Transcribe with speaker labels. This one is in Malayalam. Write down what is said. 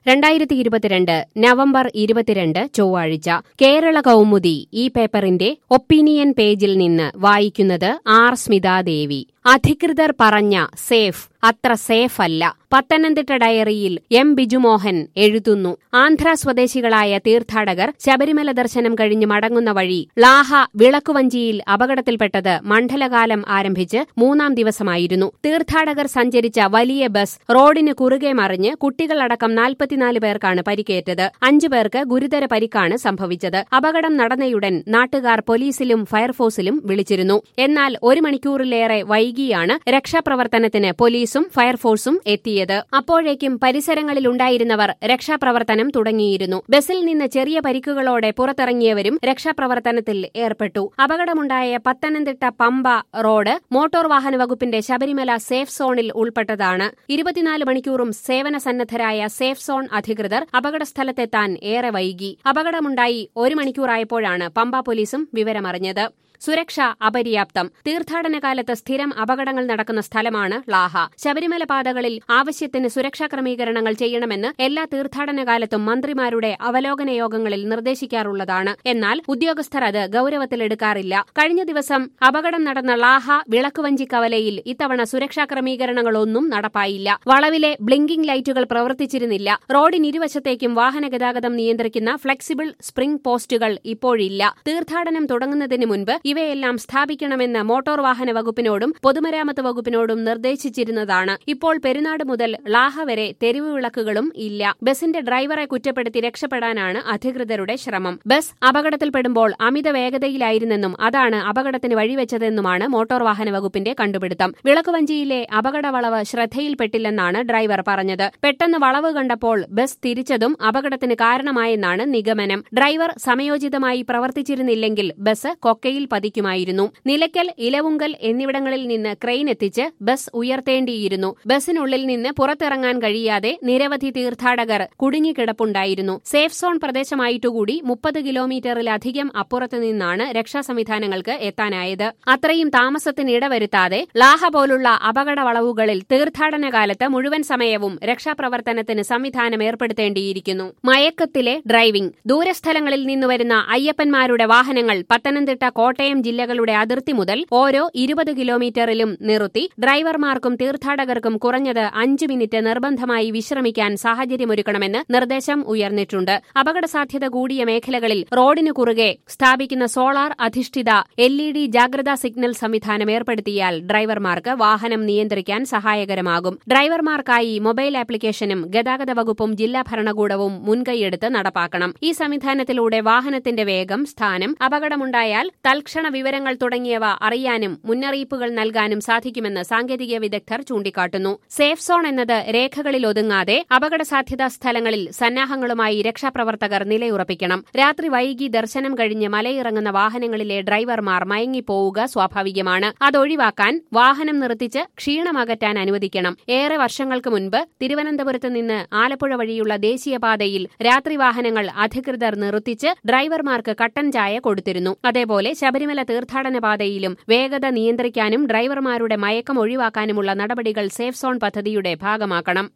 Speaker 1: രണ്ടായിരത്തി ഇരുപത്തിരണ്ട് നവംബർ ഇരുപത്തിരണ്ട് ചൊവ്വാഴ്ച കേരള കൗമുദി ഈ പേപ്പറിന്റെ ഒപ്പീനിയൻ പേജിൽ നിന്ന് വായിക്കുന്നത് ആർ സ്മിതാദേവി അധികൃതർ പറഞ്ഞ സേഫ് അത്ര സേഫ് അല്ല പത്തനംതിട്ട ഡയറിയിൽ എം ബിജുമോഹൻ എഴുതുന്നു ആന്ധ്ര സ്വദേശികളായ തീർത്ഥാടകർ ശബരിമല ദർശനം കഴിഞ്ഞ് മടങ്ങുന്ന വഴി ലാഹ വിളക്കുവഞ്ചിയിൽ അപകടത്തിൽപ്പെട്ടത് മണ്ഡലകാലം ആരംഭിച്ച് മൂന്നാം ദിവസമായിരുന്നു തീർത്ഥാടകർ സഞ്ചരിച്ച വലിയ ബസ് റോഡിന് കുറുകെ മറിഞ്ഞ് കുട്ടികളടക്കം നാൽപ്പത്തിനാല് പേർക്കാണ് പരിക്കേറ്റത് അഞ്ചു പേർക്ക് ഗുരുതര പരിക്കാണ് സംഭവിച്ചത് അപകടം നടന്നയുടൻ നാട്ടുകാർ പോലീസിലും ഫയർഫോഴ്സിലും വിളിച്ചിരുന്നു എന്നാൽ ഒരു മണിക്കൂറിലേറെ വൈകിയാണ് രക്ഷാപ്രവർത്തനത്തിന് പോലീസും ഫയർഫോഴ്സും എത്തിയത് അപ്പോഴേക്കും പരിസരങ്ങളിലുണ്ടായിരുന്നവർ രക്ഷാപ്രവർത്തനം തുടങ്ങിയിരുന്നു ബസിൽ നിന്ന് ചെറിയ പരിക്കുകളോടെ പുറത്തിറങ്ങിയവരും രക്ഷാപ്രവർത്തനത്തിൽ ഏർപ്പെട്ടു അപകടമുണ്ടായ പത്തനംതിട്ട പമ്പ റോഡ് മോട്ടോർ വാഹന വകുപ്പിന്റെ ശബരിമല സേഫ് സോണിൽ ഉൾപ്പെട്ടതാണ് ഇരുപത്തിനാല് മണിക്കൂറും സേവന സന്നദ്ധരായ സേഫ് സോൺ അധികൃതർ അപകടസ്ഥലത്തെത്താൻ ഏറെ വൈകി അപകടമുണ്ടായി ഒരു മണിക്കൂറായപ്പോഴാണ് പമ്പ പോലീസും വിവരമറിഞ്ഞത് സുരക്ഷ അപര്യാപ്തം തീർത്ഥാടന കാലത്ത് സ്ഥിരം അപകടങ്ങൾ നടക്കുന്ന സ്ഥലമാണ് ലാഹ ശബരിമല പാതകളിൽ ആവശ്യത്തിന് സുരക്ഷാ ക്രമീകരണങ്ങൾ ചെയ്യണമെന്ന് എല്ലാ തീർത്ഥാടന കാലത്തും മന്ത്രിമാരുടെ അവലോകന യോഗങ്ങളിൽ നിർദ്ദേശിക്കാറുള്ളതാണ് എന്നാൽ ഉദ്യോഗസ്ഥർ അത് ഗൌരവത്തിലെടുക്കാറില്ല കഴിഞ്ഞ ദിവസം അപകടം നടന്ന ലാഹ വിളക്കുവഞ്ചി കവലയിൽ ഇത്തവണ സുരക്ഷാ ക്രമീകരണങ്ങളൊന്നും നടപ്പായില്ല വളവിലെ ബ്ലിങ്കിംഗ് ലൈറ്റുകൾ പ്രവർത്തിച്ചിരുന്നില്ല റോഡിനിരുവശത്തേക്കും വാഹന ഗതാഗതം നിയന്ത്രിക്കുന്ന ഫ്ലെക്സിബിൾ സ്പ്രിംഗ് പോസ്റ്റുകൾ ഇപ്പോഴില്ല തീർത്ഥാടനം തുടങ്ങുന്നതിന് മുൻപ് ഇവയെല്ലാം സ്ഥാപിക്കണമെന്ന് മോട്ടോർ വാഹന വകുപ്പിനോടും പൊതുമരാമത്ത് വകുപ്പിനോടും നിർദ്ദേശിച്ചിരുന്നതാണ് ഇപ്പോൾ പെരുന്നാട് മുതൽ ലാഹ വരെ തെരുവ് വിളക്കുകളും ഇല്ല ബസിന്റെ ഡ്രൈവറെ കുറ്റപ്പെടുത്തി രക്ഷപ്പെടാനാണ് അധികൃതരുടെ ശ്രമം ബസ് അപകടത്തിൽപ്പെടുമ്പോൾ അമിത വേഗതയിലായിരുന്നെന്നും അതാണ് അപകടത്തിന് വഴിവെച്ചതെന്നുമാണ് മോട്ടോർ വാഹന വകുപ്പിന്റെ കണ്ടുപിടുത്തം വിളക്കുവഞ്ചിയിലെ അപകട വളവ് ശ്രദ്ധയിൽപ്പെട്ടില്ലെന്നാണ് ഡ്രൈവർ പറഞ്ഞത് പെട്ടെന്ന് വളവ് കണ്ടപ്പോൾ ബസ് തിരിച്ചതും അപകടത്തിന് കാരണമായെന്നാണ് നിഗമനം ഡ്രൈവർ സമയോചിതമായി പ്രവർത്തിച്ചിരുന്നില്ലെങ്കിൽ ബസ് കൊക്കയിൽ പതിക്കുമായിരുന്നു നിലയ്ക്കൽ ഇലവുങ്കൽ എന്നിവിടങ്ങളിൽ നിന്ന് ക്രെയിൻ എത്തിച്ച് ബസ് ഉയർത്തേണ്ടിയിരുന്നു ബസിനുള്ളിൽ നിന്ന് പുറത്തിറങ്ങാൻ കഴിയാതെ നിരവധി തീർത്ഥാടകർ കുടുങ്ങിക്കിടപ്പുണ്ടായിരുന്നു സേഫ് സോൺ പ്രദേശമായിട്ടുകൂടി മുപ്പത് കിലോമീറ്ററിലധികം അപ്പുറത്തു നിന്നാണ് രക്ഷാ സംവിധാനങ്ങൾക്ക് എത്താനായത് അത്രയും താമസത്തിന് ഇടവരുത്താതെ ലാഹ പോലുള്ള അപകട വളവുകളിൽ തീർത്ഥാടന കാലത്ത് മുഴുവൻ സമയവും രക്ഷാപ്രവർത്തനത്തിന് സംവിധാനം ഏർപ്പെടുത്തേണ്ടിയിരിക്കുന്നു മയക്കത്തിലെ ഡ്രൈവിംഗ് ദൂരസ്ഥലങ്ങളിൽ നിന്നുവരുന്ന അയ്യപ്പന്മാരുടെ വാഹനങ്ങൾ പത്തനംതിട്ട കോട്ടയം ജില്ലകളുടെ അതിർത്തി മുതൽ ഓരോ ഇരുപത് കിലോമീറ്ററിലും നിർത്തി ഡ്രൈവർമാർക്കും തീർത്ഥാടകർക്കും കുറഞ്ഞത് അഞ്ച് മിനിറ്റ് നിർബന്ധമായി വിശ്രമിക്കാൻ സാഹചര്യമൊരുക്കണമെന്ന് നിർദ്ദേശം ഉയർന്നിട്ടുണ്ട് അപകട സാധ്യത കൂടിയ മേഖലകളിൽ റോഡിനു കുറുകെ സ്ഥാപിക്കുന്ന സോളാർ അധിഷ്ഠിത എൽ ഇ ഡി ജാഗ്രതാ സിഗ്നൽ സംവിധാനം ഏർപ്പെടുത്തിയാൽ ഡ്രൈവർമാർക്ക് വാഹനം നിയന്ത്രിക്കാൻ സഹായകരമാകും ഡ്രൈവർമാർക്കായി മൊബൈൽ ആപ്ലിക്കേഷനും ഗതാഗത വകുപ്പും ജില്ലാ ഭരണകൂടവും മുൻകൈയെടുത്ത് നടപ്പാക്കണം ഈ സംവിധാനത്തിലൂടെ വാഹനത്തിന്റെ വേഗം സ്ഥാനം അപകടമുണ്ടായാൽ തൽക്ഷണ വിവരങ്ങൾ തുടങ്ങിയവ അറിയാനും മുന്നറിയിപ്പുകൾ നൽകാനും സാധിക്കുമെന്ന് സാങ്കേതിക വിദഗ്ധർ ചൂണ്ടിക്കാട്ടുന്നു സേഫ് സോൺ എന്നത് രേഖകളിൽ ഒതുങ്ങാതെ അപകട സാധ്യതാ സ്ഥലങ്ങളിൽ സന്നാഹങ്ങളുമായി രക്ഷാപ്രവർത്തകർ നിലയുറപ്പിക്കണം രാത്രി വൈകി ദർശനം കഴിഞ്ഞ് മലയിറങ്ങുന്ന വാഹനങ്ങളിലെ ഡ്രൈവർമാർ മയങ്ങിപ്പോവുക സ്വാഭാവികമാണ് അതൊഴിവാക്കാൻ വാഹനം നിർത്തിച്ച് ക്ഷീണമകറ്റാൻ അനുവദിക്കണം ഏറെ വർഷങ്ങൾക്ക് മുൻപ് തിരുവനന്തപുരത്ത് നിന്ന് ആലപ്പുഴ വഴിയുള്ള ദേശീയപാതയിൽ രാത്രി വാഹനങ്ങൾ അധികൃതർ നിർത്തിച്ച് ഡ്രൈവർമാർക്ക് കട്ടൻ ചായ കൊടുത്തിരുന്നു അതേപോലെ ശബരിമല തീർത്ഥാടന പാതയിലും വേഗത നിയന്ത്രിക്കാനും ഡ്രൈവർമാരുടെ മയക്കം ഒഴിവാക്കാനുമുള്ള നടപടികൾ സേഫ് സോൺ പദ്ധതിയുടെ ഭാഗമാക്കണം